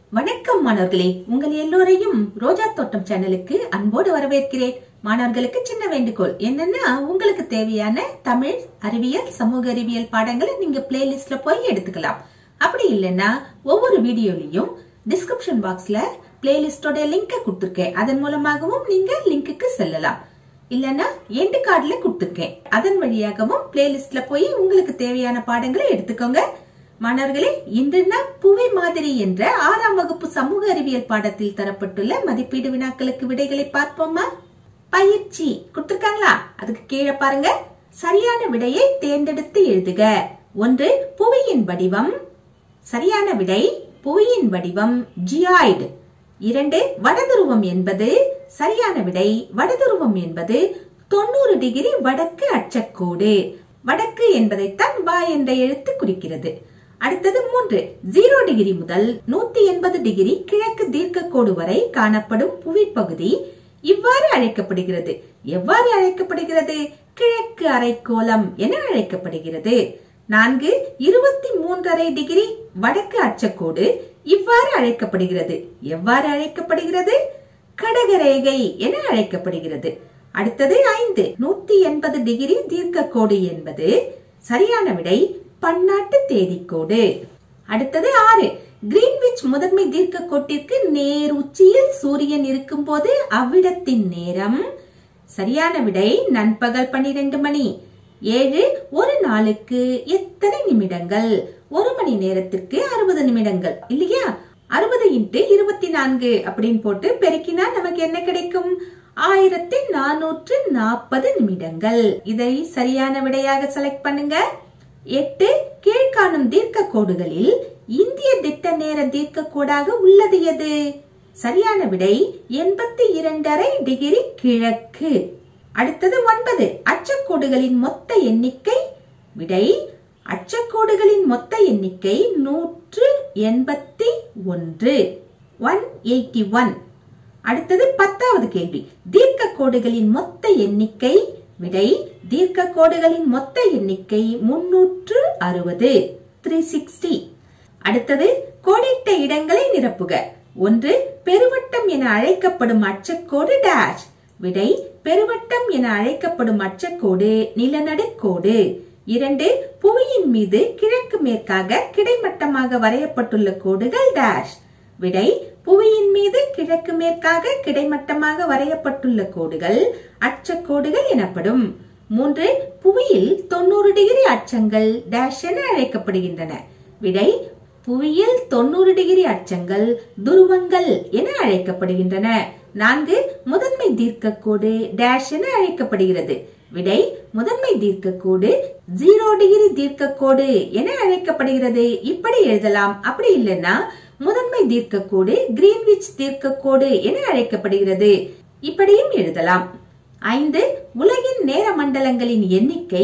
வணக்கம் மாணவர்களே உங்கள் எல்லோரையும் ரோஜா தோட்டம் சேனலுக்கு அன்போடு வரவேற்கிறேன் மாணவர்களுக்கு சின்ன வேண்டுகோள் என்னன்னா உங்களுக்கு தேவையான தமிழ் அறிவியல் சமூக அறிவியல் பாடங்களை நீங்க பிளேலிஸ்ட்ல போய் எடுத்துக்கலாம் அப்படி இல்லைன்னா ஒவ்வொரு வீடியோலையும் டிஸ்கிரிப்ஷன் பாக்ஸ்ல பிளேலிஸ்டோட லிங்கை கொடுத்துருக்கேன் அதன் மூலமாகவும் நீங்க லிங்க்குக்கு செல்லலாம் இல்லனா எண்டு கார்டுல கொடுத்துருக்கேன் அதன் வழியாகவும் பிளேலிஸ்ட்ல போய் உங்களுக்கு தேவையான பாடங்களை எடுத்துக்கோங்க மாணவர்களே இன்று நாம் புவி மாதிரி என்ற ஆறாம் வகுப்பு சமூக அறிவியல் பாடத்தில் தரப்பட்டுள்ள மதிப்பீடு வினாக்களுக்கு விடைகளை பார்ப்போமா பயிற்சி கொடுத்திருக்காங்களா அதுக்கு கீழே பாருங்க சரியான விடையை தேர்ந்தெடுத்து எழுதுக ஒன்று புவியின் வடிவம் சரியான விடை புவியின் வடிவம் ஜியாய்டு இரண்டு வடதுருவம் என்பது சரியான விடை வடதுருவம் என்பது தொண்ணூறு டிகிரி வடக்கு அச்சக்கோடு வடக்கு என்பதைத்தான் வா என்ற எழுத்து குறிக்கிறது அடுத்தது மூன்று ஜீரோ டிகிரி முதல் நூத்தி எண்பது டிகிரி கிழக்கு தீர்க்கக்கோடு வரை காணப்படும் புவிப்பகுதி இவ்வாறு அழைக்கப்படுகிறது எவ்வாறு அழைக்கப்படுகிறது கிழக்கு அரைக்கோளம் என அழைக்கப்படுகிறது நான்கு இருபத்தி மூன்றரை டிகிரி வடக்கு அச்சக்கோடு இவ்வாறு அழைக்கப்படுகிறது எவ்வாறு அழைக்கப்படுகிறது கடகரேகை என அழைக்கப்படுகிறது அடுத்தது ஐந்து நூத்தி எண்பது டிகிரி தீர்க்கக்கோடு என்பது சரியான விடை பன்னாட்டு தேதிக்கோடு அடுத்தது ஆறு கிரீன்விச் முதன்மை தீர்க்க கோட்டிற்கு நேர் உச்சியில் சூரியன் இருக்கும்போது அவ்விடத்தின் நேரம் சரியான விடை நண்பகல் பன்னிரண்டு மணி ஏழு ஒரு நாளுக்கு எத்தனை நிமிடங்கள் ஒரு மணி நேரத்திற்கு அறுபது நிமிடங்கள் இல்லையா அறுபது இன்ட்டு இருபத்தி நான்கு அப்படின்னு போட்டு பெருக்கினா நமக்கு என்ன கிடைக்கும் ஆயிரத்தி நானூற்று நாற்பது நிமிடங்கள் இதை சரியான விடையாக செலக்ட் பண்ணுங்க எட்டு கீழ்காணும் தீர்க்க கோடுகளில் இந்திய திட்ட நேர தீர்க்க கோடாக உள்ளது எது சரியான விடை எண்பத்தி இரண்டரை டிகிரி கிழக்கு அடுத்தது ஒன்பது அச்சக்கோடுகளின் மொத்த எண்ணிக்கை விடை அச்சக்கோடுகளின் மொத்த எண்ணிக்கை நூற்று எண்பத்தி ஒன்று ஒன் எயிட்டி ஒன் அடுத்தது பத்தாவது கேள்வி தீர்க்க கோடுகளின் மொத்த எண்ணிக்கை விடை தீர்க்க கோடுகளின் மொத்த எண்ணிக்கை முன்னூற்று அறுபது த்ரீ சிக்ஸ்டி அடுத்தது கோடிட்ட இடங்களை நிரப்புக ஒன்று பெருவட்டம் என அழைக்கப்படும் அச்சக்கோடு டேஷ் விடை பெருவட்டம் என அழைக்கப்படும் அச்சக்கோடு நிலநடுக்கோடு இரண்டு புவியின் மீது கிழக்கு மேற்காக கிடைமட்டமாக வரையப்பட்டுள்ள கோடுகள் டேஷ் விடை புவியின் மீது கிழக்கு மேற்காக கிடைமட்டமாக வரையப்பட்டுள்ள கோடுகள் அச்சக்கோடுகள் எனப்படும் மூன்று புவியில் தொண்ணூறு டிகிரி அச்சங்கள் டேஷ் என அழைக்கப்படுகின்றன விடை புவியில் தொண்ணூறு டிகிரி அச்சங்கள் துருவங்கள் என அழைக்கப்படுகின்றன நான்கு முதன்மை தீர்க்கக்கோடு டேஷ் என அழைக்கப்படுகிறது விடை முதன்மை தீர்க்கக்கோடு ஜீரோ டிகிரி தீர்க்கக்கோடு என அழைக்கப்படுகிறது இப்படி எழுதலாம் அப்படி இல்லைன்னா முதன்மை தீர்க்கக்கோடு கிரீன்விச் தீர்க்கக்கோடு என அழைக்கப்படுகிறது இப்படியும் எழுதலாம் ஐந்து உலகின் நேர மண்டலங்களின் எண்ணிக்கை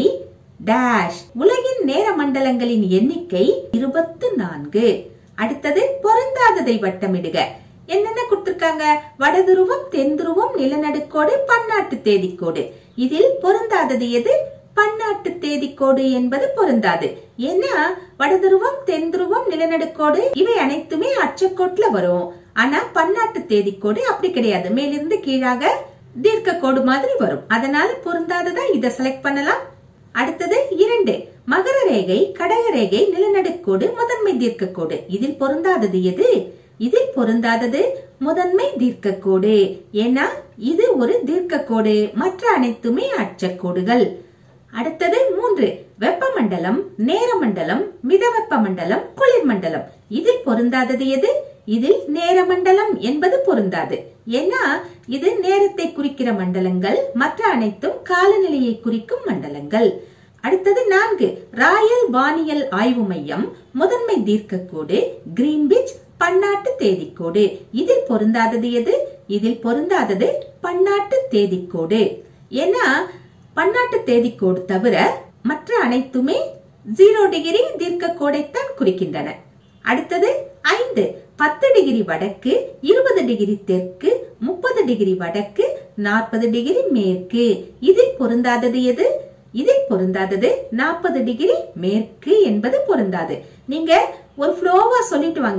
டேஷ் உலகின் நேர மண்டலங்களின் எண்ணிக்கை இருபத்து நான்கு அடுத்தது பொருந்தாததை வட்டமிடுக என்னென்ன கொடுத்திருக்காங்க வடதுருவம் தென்துருவம் நிலநடுக்கோடு பன்னாட்டு தேதிக்கோடு இதில் பொருந்தாதது எது பன்னாட்டு தேதிக்கோடு என்பது பொருந்தாது ஏன்னா வடதுருவம் தென்துருவம் நிலநடுக்கோடு இவை அனைத்துமே அச்சக்கோட்டுல வரும் ஆனா பன்னாட்டு தேதிக்கோடு அப்படி கிடையாது மேலிருந்து கீழாக தீர்க்க கோடு மாதிரி வரும் அதனால பொருந்தாததா இதை செலக்ட் பண்ணலாம் அடுத்தது இரண்டு மகர ரேகை கடக ரேகை நிலநடுக்கோடு முதன்மை தீர்க்கக்கோடு இதில் பொருந்தாதது எது இதில் பொருந்தாதது முதன்மை தீர்க்கக்கோடு ஏன்னா இது ஒரு தீர்க்கக்கோடு மற்ற அனைத்துமே அச்சக்கோடுகள் அடுத்தது மூன்று வெப்பமண்டலம் நேரமண்டலம் மிதவெப்ப மண்டலம் குளிர் மண்டலம் இதில் பொருந்தாதது எது இதில் நேரமண்டலம் என்பது பொருந்தாது ஏன்னா இது நேரத்தை குறிக்கிற மண்டலங்கள் மற்ற அனைத்தும் காலநிலையை குறிக்கும் மண்டலங்கள் அடுத்தது நான்கு ராயல் வானியல் ஆய்வு மையம் முதன்மை தீர்க்கக்கோடு கிரீன்விச் பன்னாட்டு தேதிக்கோடு இதில் பொருந்தாதது எது இதில் பொருந்தாதது பன்னாட்டு தேதிக்கோடு ஏன்னா பன்னாட்டு தேதிக்கோடு தவிர மற்ற அனைத்துமே ஜீரோ டிகிரி தீர்க்கக்கோடைத்தான் குறிக்கின்றன அடுத்தது ஐந்து பத்து டிகிரி வடக்கு இருபது டிகிரி தெற்கு முப்பது டிகிரி வடக்கு நாற்பது டிகிரி மேற்கு இதில் பொருந்தாதது எது இதில் பொருந்தாதது நாற்பது டிகிரி மேற்கு என்பது பொருந்தாது நீங்க ஒரு ஃப்ளோவா சொல்லிட்டு வாங்களேன்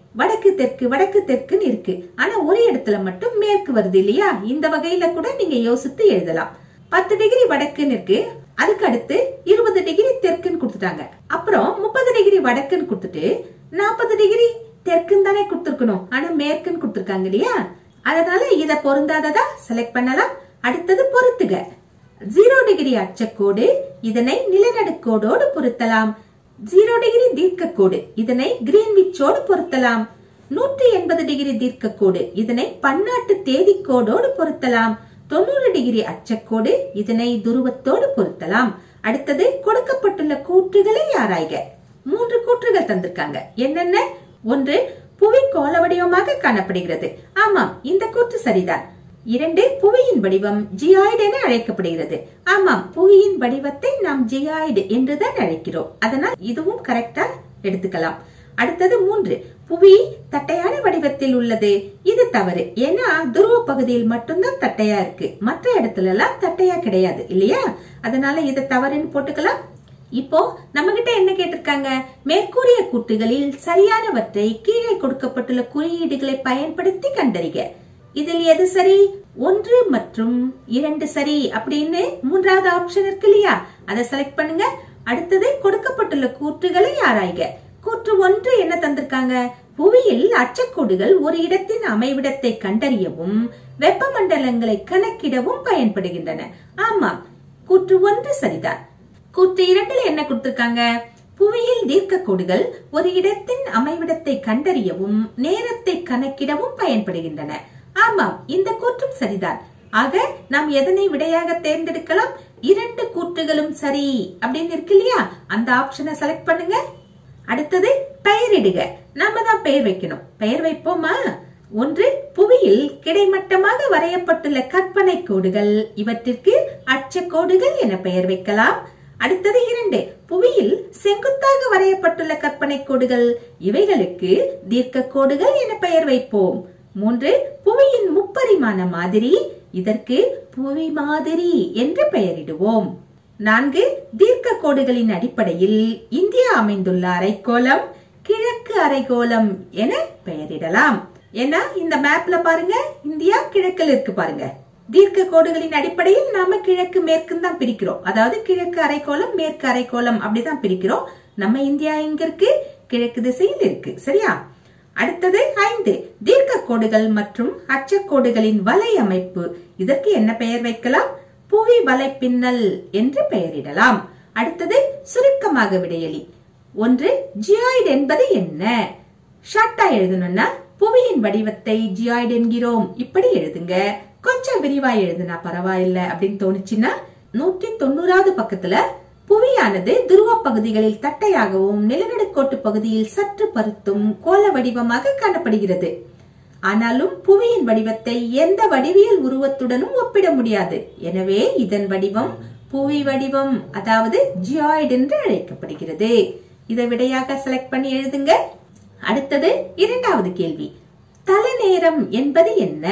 வடக்கு தெற்கு வடக்கு தெற்குன்னு இருக்கு ஆனா ஒரு இடத்துல மட்டும் மேற்கு வருது இல்லையா இந்த வகையில கூட நீங்க யோசித்து எழுதலாம் பத்து டிகிரி வடக்குன்னு இருக்கு அதுக்கு அடுத்து இருபது டிகிரி தெற்குன்னு கொடுத்துட்டாங்க அப்புறம் முப்பது டிகிரி வடக்குன்னு கொடுத்துட்டு நாற்பது டிகிரி தெற்குன்னு தானே கொடுத்துருக்கணும் ஆனா மேற்குன்னு கொடுத்துருக்காங்க இல்லையா அதனால இத பொருந்தாததா செலக்ட் பண்ணலாம் அடுத்தது பொருத்துக ஜீரோ டிகிரி அச்சக்கோடு இதனை நிலநடுக்கோடோடு பொருத்தலாம் ஜீரோ டிகிரி தீர்க்கக்கோடு இதனை கிரீன்விச்சோடு பொருத்தலாம் நூற்றி எண்பது டிகிரி தீர்க்கக்கோடு இதனை பன்னாட்டு தேதிக்கோடோடு பொருத்தலாம் தொண்ணூறு டிகிரி அச்சக்கோடு இதனை துருவத்தோடு பொருத்தலாம் அடுத்தது கொடுக்கப்பட்டுள்ள கூற்றுகளை ஆராய்க மூன்று கூற்றுகள் தந்திருக்காங்க என்னென்ன ஒன்று புவி கோள வடிவமாக காணப்படுகிறது ஆமாம் இந்த கூற்று சரிதான் இரண்டு புவியின் வடிவம் ஜியாய்டு என அழைக்கப்படுகிறது ஆமாம் புவியின் வடிவத்தை நாம் ஜியாய்டு என்றுதான் அழைக்கிறோம் அதனால் இதுவும் கரெக்டா எடுத்துக்கலாம் அடுத்தது மூன்று புவி தட்டையான வடிவத்தில் உள்ளது இது தவறு ஏன்னா துருவ பகுதியில் மட்டும்தான் தட்டையா இருக்கு மற்ற இடத்துல எல்லாம் தட்டையா கிடையாது இல்லையா அதனால இதை தவறுன்னு போட்டுக்கலாம் இப்போ நம்ம கிட்ட என்ன கேட்டிருக்காங்க மேற்கூறிய கூற்றுகளில் சரியானவற்றை கீழே கொடுக்கப்பட்டுள்ள குறியீடுகளை பயன்படுத்தி கண்டறிக இதில் எது சரி ஒன்று மற்றும் இரண்டு சரி அப்படின்னு மூன்றாவது ஆப்ஷன் இருக்கு இல்லையா அதை செலக்ட் பண்ணுங்க அடுத்தது கொடுக்கப்பட்டுள்ள கூற்றுகளை ஆராய்க கூற்று ஒன்று என்ன தந்திருக்காங்க புவியில் அச்சக்கோடுகள் ஒரு இடத்தின் அமைவிடத்தை கண்டறியவும் வெப்பமண்டலங்களை கணக்கிடவும் பயன்படுகின்றன ஆமாம் கூற்று ஒன்று சரிதான் கூற்று இரண்டுல என்ன கொடுத்திருக்காங்க புவியில் தீர்க்க கோடுகள் ஒரு இடத்தின் அமைவிடத்தை கண்டறியவும் நேரத்தை கணக்கிடவும் பயன்படுகின்றன ஆமாம் இந்த கூற்றும் சரிதான் ஆக நாம் எதனை விடையாக தேர்ந்தெடுக்கலாம் இரண்டு கூற்றுகளும் சரி அப்படின்னு இருக்கு இல்லையா அந்த ஆப்ஷனை செலக்ட் பண்ணுங்க அடுத்தது பெயரிடுக நாம தான் பெயர் வைக்கணும் பெயர் வைப்போமா ஒன்று புவியில் கிடைமட்டமாக வரையப்பட்டுள்ள கற்பனை கோடுகள் இவற்றிற்கு அச்சக்கோடுகள் என பெயர் வைக்கலாம் அடுத்தது இரண்டு புவியில் செங்குத்தாக வரையப்பட்டுள்ள கற்பனை கோடுகள் இவைகளுக்கு தீர்க்க கோடுகள் என பெயர் வைப்போம் மூன்று புவியின் முப்பரிமாண மாதிரி இதற்கு புவி மாதிரி என்று பெயரிடுவோம் நான்கு தீர்க்க கோடுகளின் அடிப்படையில் இந்தியா அமைந்துள்ள அரைக்கோளம் கிழக்கு அரைக்கோளம் என பெயரிடலாம் ஏன்னா இந்த மேப்ல பாருங்க இந்தியா கிழக்கில் இருக்கு பாருங்க தீர்க்க கோடுகளின் அடிப்படையில் நாம கிழக்கு மேற்குன்னு தான் பிரிக்கிறோம் அதாவது கிழக்கு அரைக்கோளம் மேற்கு அரைக்கோளம் அப்படிதான் பிரிக்கிறோம் நம்ம இந்தியா எங்க இருக்கு கிழக்கு திசையில் இருக்கு சரியா அடுத்தது ஐந்து தீர்க்க கோடுகள் மற்றும் அச்சக்கோடுகளின் வலை அமைப்பு இதற்கு என்ன பெயர் வைக்கலாம் புவி வலைப்பின்னல் என்று பெயரிடலாம் அடுத்தது சுருக்கமாக விடையளி ஒன்று ஜியாய்டு என்பது என்ன ஷார்ட்டா எழுதணும்னா புவியின் வடிவத்தை ஜியாய்டு என்கிறோம் இப்படி எழுதுங்க கொஞ்சம் விரிவா எழுதுனா பரவாயில்ல அப்படின்னு தோணுச்சுன்னா நூற்றி தொண்ணூறாவது பக்கத்துல புவியானது துருவ பகுதிகளில் தட்டையாகவும் நிலநடுக்கோட்டு பகுதியில் சற்று பருத்தும் கோள வடிவமாக காணப்படுகிறது ஆனாலும் புவியின் வடிவத்தை எந்த வடிவியல் உருவத்துடனும் ஒப்பிட முடியாது எனவே இதன் வடிவம் புவி வடிவம் அதாவது ஜியாய்டு என்று அழைக்கப்படுகிறது இதை விடையாக செலக்ட் பண்ணி எழுதுங்க அடுத்தது இரண்டாவது கேள்வி தலைநேரம் என்பது என்ன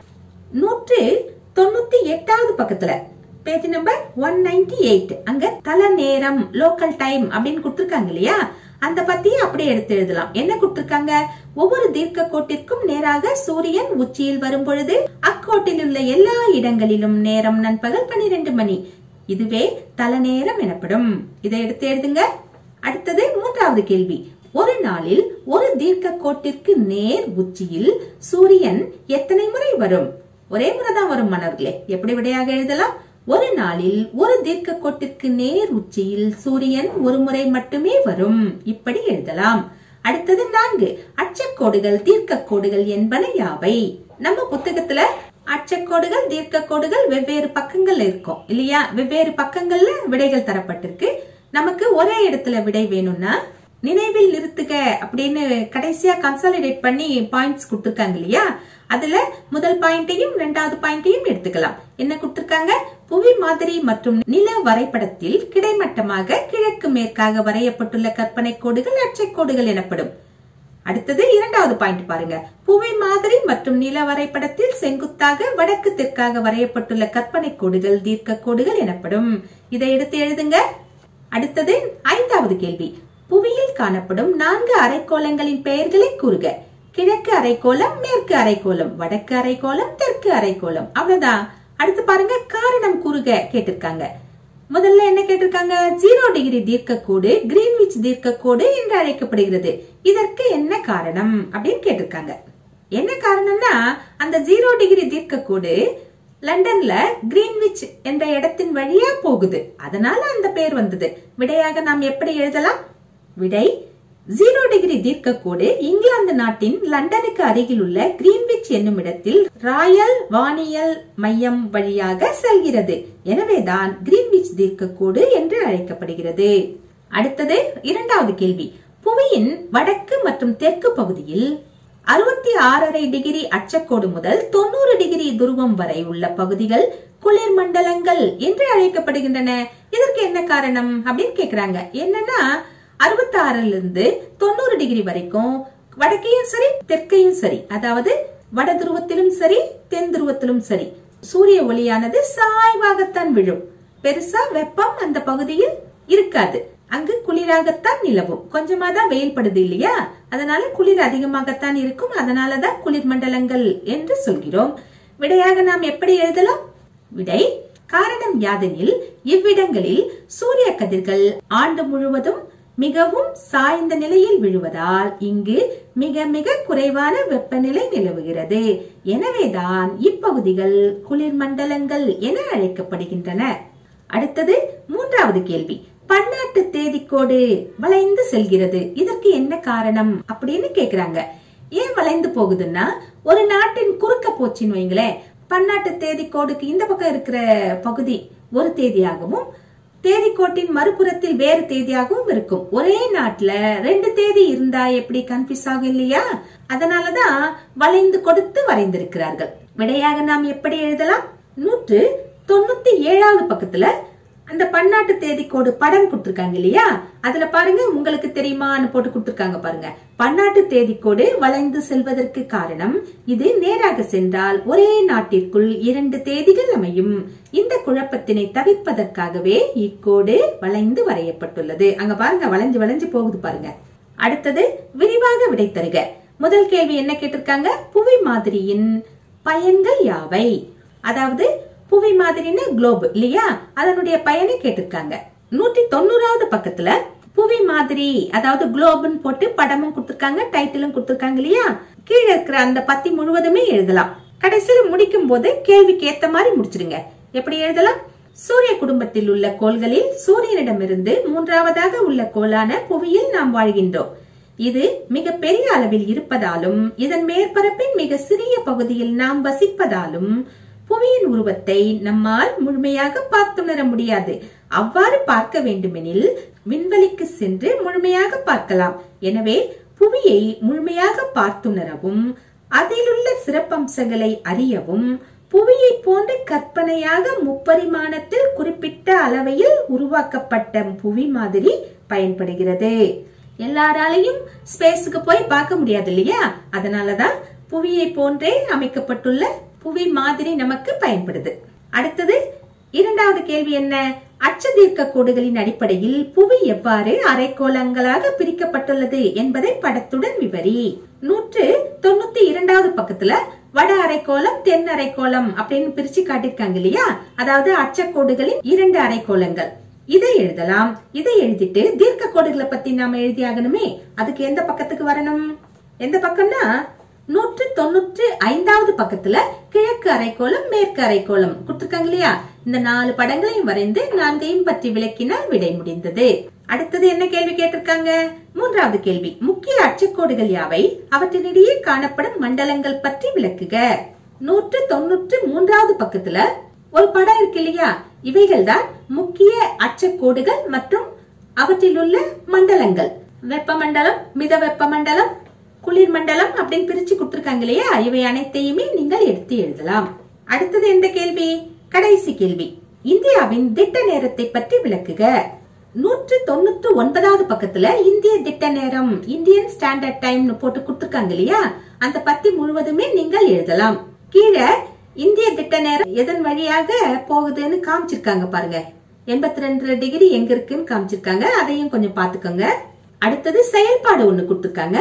நூற்று தொண்ணூத்தி எட்டாவது பக்கத்துல page number one ninety eight அங்க தல நேரம் லோக்கல் டைம் அப்படின்னு கொடுத்திருக்காங்க இல்லையா அந்த பத்தி அப்படியே எடுத்து எழுதலாம் என்ன கொடுத்திருக்காங்க ஒவ்வொரு தீர்க்க கோட்டிற்கும் நேராக சூரியன் உச்சியில் வரும் பொழுது அக்கோட்டில் உள்ள எல்லா இடங்களிலும் நேரம் நண்பகல் பன்னிரண்டு மணி இதுவே தல நேரம் எனப்படும் இதை எடுத்து எழுதுங்க அடுத்தது மூன்றாவது கேள்வி ஒரு நாளில் ஒரு தீர்க்க கோட்டிற்கு நேர் உச்சியில் சூரியன் எத்தனை முறை வரும் ஒரே முறை தான் வரும் மன்னர்களே எப்படி விடையாக எழுதலாம் ஒரு நாளில் ஒரு தீர்க்க கோட்டிற்கு நேர் உச்சியில் சூரியன் ஒரு முறை மட்டுமே வரும் இப்படி எழுதலாம் அடுத்தது நான்கு அச்சக்கோடுகள் தீர்க்க கோடுகள் என்பன யாவை நம்ம புத்தகத்துல அச்சக்கோடுகள் தீர்க்க கோடுகள் வெவ்வேறு பக்கங்கள்ல இருக்கும் இல்லையா வெவ்வேறு பக்கங்கள்ல விடைகள் தரப்பட்டிருக்கு நமக்கு ஒரே இடத்துல விடை வேணும்னா நினைவில் நிறுத்துக அப்படின்னு கடைசியா கன்சாலிடேட் பண்ணி பாயிண்ட்ஸ் கொடுத்திருக்காங்க இல்லையா அதுல முதல் பாயிண்டையும் இரண்டாவது பாயிண்டையும் எடுத்துக்கலாம் என்ன கொடுத்திருக்காங்க புவி மாதிரி மற்றும் நில வரைபடத்தில் கிடைமட்டமாக கிழக்கு மேற்காக வரையப்பட்டுள்ள கற்பனை கோடுகள் அச்சைக்கோடுகள் எனப்படும் அடுத்தது இரண்டாவது பாயிண்ட் பாருங்க புவி மாதிரி மற்றும் நில வரைபடத்தில் செங்குத்தாக வடக்கு தெற்காக வரையப்பட்டுள்ள கற்பனை கோடுகள் தீர்க்க கோடுகள் எனப்படும் இதை எடுத்து எழுதுங்க அடுத்தது ஐந்தாவது கேள்வி புவியில் காணப்படும் நான்கு அரைக்கோளங்களின் பெயர்களை கூறுக கிழக்கு அரைக்கோளம் மேற்கு அரைக்கோளம் வடக்கு அரைக்கோளம் தெற்கு அரைக்கோளம் அவ்வளவுதான் அடுத்து பாருங்க காரணம் கூறுக கேட்டிருக்காங்க முதல்ல என்ன கேட்டிருக்காங்க ஜீரோ டிகிரி தீர்க்கக்கோடு கிரீன்விச் தீர்க்கக்கோடு என்று அழைக்கப்படுகிறது இதற்கு என்ன காரணம் அப்படின்னு கேட்டிருக்காங்க என்ன காரணம்னா அந்த ஜீரோ டிகிரி தீர்க்கக்கோடு லண்டன்ல கிரீன்விச் என்ற இடத்தின் வழியா போகுது அதனால அந்த பேர் வந்தது விடையாக நாம் எப்படி எழுதலாம் விடை ஜீரோ டிகிரி தீர்க்கக்கோடு இங்கிலாந்து நாட்டின் லண்டனுக்கு அருகில் உள்ள கிரீன்விச் என்னும் இடத்தில் ராயல் வானியல் மையம் வழியாக செல்கிறது எனவேதான் கிரீன்விச் தீர்க்கக்கோடு என்று அழைக்கப்படுகிறது அடுத்தது இரண்டாவது கேள்வி புவியின் வடக்கு மற்றும் தெற்கு பகுதியில் அறுபத்தி ஆறரை டிகிரி அச்சக்கோடு முதல் தொண்ணூறு டிகிரி துருவம் வரை உள்ள பகுதிகள் குளிர் மண்டலங்கள் என்று அழைக்கப்படுகின்றன இதற்கு என்ன காரணம் அப்படின்னு கேக்குறாங்க என்னன்னா அறுபத்தி ஆறுல இருந்து தொண்ணூறு டிகிரி வரைக்கும் வடக்கையும் சரி தெற்கையும் சரி அதாவது வட துருவத்திலும் சரி தென் துருவத்திலும் சரி சூரிய ஒளியானது சாய்வாகத்தான் விழும் பெருசா வெப்பம் அந்த பகுதியில் இருக்காது அங்கு குளிராகத்தான் நிலவும் கொஞ்சமா தான் வெயில் படுது இல்லையா அதனால குளிர் அதிகமாகத்தான் இருக்கும் அதனாலதான் குளிர் மண்டலங்கள் என்று சொல்கிறோம் விடையாக நாம் எப்படி எழுதலாம் விடை காரணம் யாதெனில் இவ்விடங்களில் சூரிய கதிர்கள் ஆண்டு முழுவதும் மிகவும் சாய்ந்த நிலையில் விழுவதால் இங்கு மிக மிக குறைவான வெப்பநிலை நிலவுகிறது எனவேதான் இப்பகுதிகள் குளிர் மண்டலங்கள் என அழைக்கப்படுகின்றன அடுத்தது மூன்றாவது கேள்வி பன்னாட்டு தேதிக்கோடு வளைந்து செல்கிறது இதற்கு என்ன காரணம் அப்படின்னு கேக்குறாங்க ஏன் வளைந்து போகுதுன்னா ஒரு நாட்டின் குறுக்க போச்சுன்னு வைங்களேன் பன்னாட்டு தேதிக்கோடுக்கு இந்த பக்கம் இருக்கிற பகுதி ஒரு தேதியாகவும் தேதிக்கோட்டின் மறுபுறத்தில் வேறு தேதியாகவும் இருக்கும் ஒரே நாட்டுல ரெண்டு தேதி இருந்தா எப்படி கன்ஃபியூஸ் ஆகும் இல்லையா அதனாலதான் வளைந்து கொடுத்து வரைந்திருக்கிறார்கள் விடையாக நாம் எப்படி எழுதலாம் நூற்று தொண்ணூத்தி ஏழாவது பக்கத்துல அந்த பன்னாட்டு தேதிக்கோடு படம் கொடுத்திருக்காங்க இல்லையா அதுல பாருங்க உங்களுக்கு தெரியுமான்னு போட்டு கொடுத்திருக்காங்க பாருங்க பன்னாட்டு தேதிக்கோடு வளைந்து செல்வதற்கு காரணம் இது நேராக சென்றால் ஒரே நாட்டிற்குள் இரண்டு தேதிகள் அமையும் இந்த குழப்பத்தினை தவிர்ப்பதற்காகவே இக்கோடு வளைந்து வரையப்பட்டுள்ளது அங்க பாருங்க வளைஞ்சு வளைஞ்சு போகுது பாருங்க அடுத்தது விரிவாக விடை தருக முதல் கேள்வி என்ன கேட்டிருக்காங்க புவி மாதிரியின் பயன்கள் யாவை அதாவது புவி மாதிரின்னு குளோப் இல்லையா அதனுடைய பயனை கேட்டிருக்காங்க நூற்றி தொண்ணூறாவது பக்கத்துல புவி மாதிரி அதாவது குளோப்னு போட்டு படமும் கொடுத்திருக்காங்க டைட்டிலும் கொடுத்திருக்காங்க இல்லையா கீழே இருக்கிற அந்த பத்தி முழுவதுமே எழுதலாம் கடைசியில முடிக்கும் போது கேள்விக்கு ஏத்த மாதிரி முடிச்சிருங்க எப்படி எழுதலாம் சூரிய குடும்பத்தில் உள்ள கோள்களில் சூரியனிடமிருந்து மூன்றாவதாக உள்ள கோளான புவியில் நாம் வாழ்கின்றோம் இது மிக பெரிய அளவில் இருப்பதாலும் இதன் மேற்பரப்பின் மிக சிறிய பகுதியில் நாம் வசிப்பதாலும் புவியின் உருவத்தை நம்மால் முழுமையாக பார்த்துணர முடியாது அவ்வாறு பார்க்க வேண்டுமெனில் விண்வெளிக்கு சென்று முழுமையாக பார்க்கலாம் எனவே புவியை முழுமையாக பார்த்துணரவும் அதிலுள்ள சிறப்பம்சங்களை அறியவும் புவியை போன்ற கற்பனையாக முப்பரிமாணத்தில் குறிப்பிட்ட அளவையில் உருவாக்கப்பட்ட புவி மாதிரி பயன்படுகிறது எல்லாராலையும் ஸ்பேஸுக்கு போய் பார்க்க முடியாது இல்லையா அதனாலதான் புவியை போன்றே அமைக்கப்பட்டுள்ள புவி மாதிரி நமக்கு பயன்படுது அடுத்தது இரண்டாவது கேள்வி என்ன அச்சதீர்க்க கோடுகளின் அடிப்படையில் புவி எவ்வாறு அரைக்கோளங்களாக பிரிக்கப்பட்டுள்ளது என்பதை படத்துடன் விவரி நூற்று தொண்ணூத்தி இரண்டாவது பக்கத்துல வட அரைக்கோளம் தென் அரைக்கோளம் அப்படின்னு பிரிச்சு காட்டிருக்காங்க இல்லையா அதாவது அச்சக்கோடுகளின் இரண்டு அரைக்கோளங்கள் இதை எழுதலாம் இதை எழுதிட்டு தீர்க்க கோடுகளை பத்தி நாம எழுதி ஆகணுமே அதுக்கு எந்த பக்கத்துக்கு வரணும் எந்த பக்கம்னா நூற்று தொண்ணூற்று ஐந்தாவது பக்கத்துல கிழக்கு அரைக்கோளம் மேற்கு அரைக்கோளம் கொடுத்திருக்காங்க இல்லையா இந்த நாலு படங்களையும் வரைந்து நான்கையும் பற்றி விளக்கினால் விடை முடிந்தது அடுத்தது என்ன கேள்வி கேட்டிருக்காங்க மூன்றாவது கேள்வி முக்கிய அச்சுக்கோடுகள் யாவை அவற்றினிடையே காணப்படும் மண்டலங்கள் பற்றி விளக்குக நூற்று தொண்ணூற்று மூன்றாவது பக்கத்துல ஒரு படம் இருக்கு இல்லையா இவைகள் தான் முக்கிய அச்சக்கோடுகள் மற்றும் அவற்றில் உள்ள மண்டலங்கள் வெப்பமண்டலம் மித வெப்பமண்டலம் குளிர் மண்டலம் அப்படின்னு பிரிச்சு கொடுத்திருக்காங்க இல்லையா இவை அனைத்தையுமே நீங்கள் எடுத்து எழுதலாம் அடுத்தது எந்த கேள்வி கடைசி கேள்வி இந்தியாவின் திட்ட நேரத்தை பற்றி விளக்குக நூற்று தொண்ணூற்று ஒன்பதாவது பக்கத்துல இந்திய திட்ட நேரம் இந்தியன் ஸ்டாண்டர்ட் டைம்னு போட்டு கொடுத்திருக்காங்க இல்லையா அந்த பத்தி முழுவதுமே நீங்கள் எழுதலாம் கீழே இந்திய திட்ட நேரம் எதன் வழியாக போகுதுன்னு காமிச்சிருக்காங்க பாருங்க எண்பத்தி ரெண்டு டிகிரி எங்க இருக்குன்னு காமிச்சிருக்காங்க அதையும் கொஞ்சம் பாத்துக்கோங்க அடுத்தது செயல்பாடு ஒண்ணு கொடுத்திருக்காங்க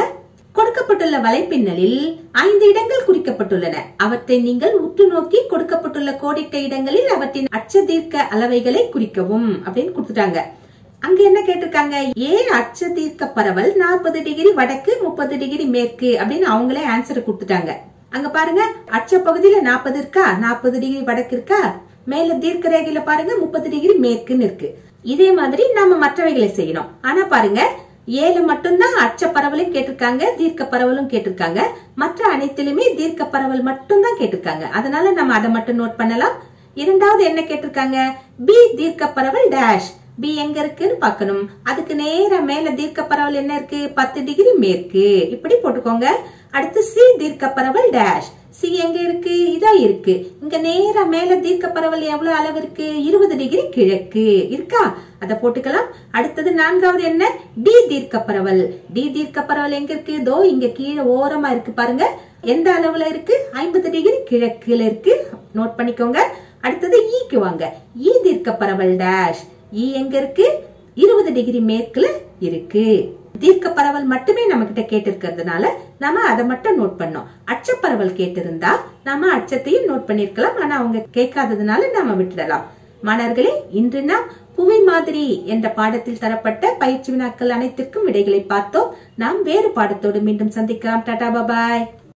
கொடுக்கப்பட்டுள்ள வலைப்பின்னலில் ஐந்து இடங்கள் குறிக்கப்பட்டுள்ளன அவற்றை நீங்கள் உற்று நோக்கி கொடுக்கப்பட்டுள்ள கோடிட்ட இடங்களில் அவற்றின் அச்ச தீர்க்க அளவைகளை குறிக்கவும் அப்படின்னு கொடுத்துட்டாங்க அங்க என்ன கேட்டிருக்காங்க ஏ அச்ச தீர்க்க பரவல் நாற்பது டிகிரி வடக்கு முப்பது டிகிரி மேற்கு அப்படின்னு அவங்களே ஆன்சர் கொடுத்துட்டாங்க அங்க பாருங்க அச்ச பகுதியில நாற்பது இருக்கா நாற்பது டிகிரி வடக்கு இருக்கா மேல தீர்க்க ரேகையில பாருங்க முப்பது டிகிரி மேற்குன்னு இருக்கு இதே மாதிரி நாம மற்றவைகளை செய்யணும் ஆனா பாருங்க ஏழு மட்டும்தான் அச்ச பரவலும் கேட்டிருக்காங்க தீர்க்க பரவலும் கேட்டிருக்காங்க மற்ற அனைத்திலுமே தீர்க்க பரவல் மட்டும்தான் கேட்டிருக்காங்க அதனால நம்ம அதை மட்டும் நோட் பண்ணலாம் இரண்டாவது என்ன கேட்டிருக்காங்க பி தீர்க்க பரவல் டேஷ் பி எங்க இருக்குன்னு பார்க்கணும் அதுக்கு நேரா மேல தீர்க்க பரவல் என்ன இருக்கு பத்து டிகிரி மேற்கு இப்படி போட்டுக்கோங்க அடுத்து சி தீர்க்க பரவல் டேஷ் சி எங்க இருக்கு இதா இருக்கு இங்க நேரா மேல தீர்க்க பரவல் எவ்வளவு அளவு இருக்கு இருபது டிகிரி கிழக்கு இருக்கா அத போட்டுக்கலாம் அடுத்தது நான்காவது என்ன டி தீர்க்க பரவல் டி தீர்க்க பரவல் எங்க இருக்கு இதோ இங்க கீழே ஓரமா இருக்கு பாருங்க எந்த அளவுல இருக்கு ஐம்பது டிகிரி கிழக்குல இருக்கு நோட் பண்ணிக்கோங்க அடுத்தது ஈக்கு வாங்க ஈ தீர்க்க பரவல் டேஷ் ஈ எங்க இருக்கு இருபது டிகிரி மேற்குல இருக்கு தீர்க்க பரவல் மட்டுமே நம்ம கிட்ட கேட்டிருக்கிறதுனால நம்ம அதை மட்டும் நோட் பண்ணோம் அச்சப்பரவல் கேட்டிருந்தா நாம அச்சத்தையும் நோட் பண்ணிருக்கலாம் ஆனா அவங்க கேட்காததுனால நாம விட்டுடலாம் மாணவர்களே இன்று நாம் புவி மாதிரி என்ற பாடத்தில் தரப்பட்ட பயிற்சி வினாக்கள் அனைத்திற்கும் விடைகளை பார்த்தோம் நாம் வேறு பாடத்தோடு மீண்டும் சந்திக்கலாம் டாடா பாய்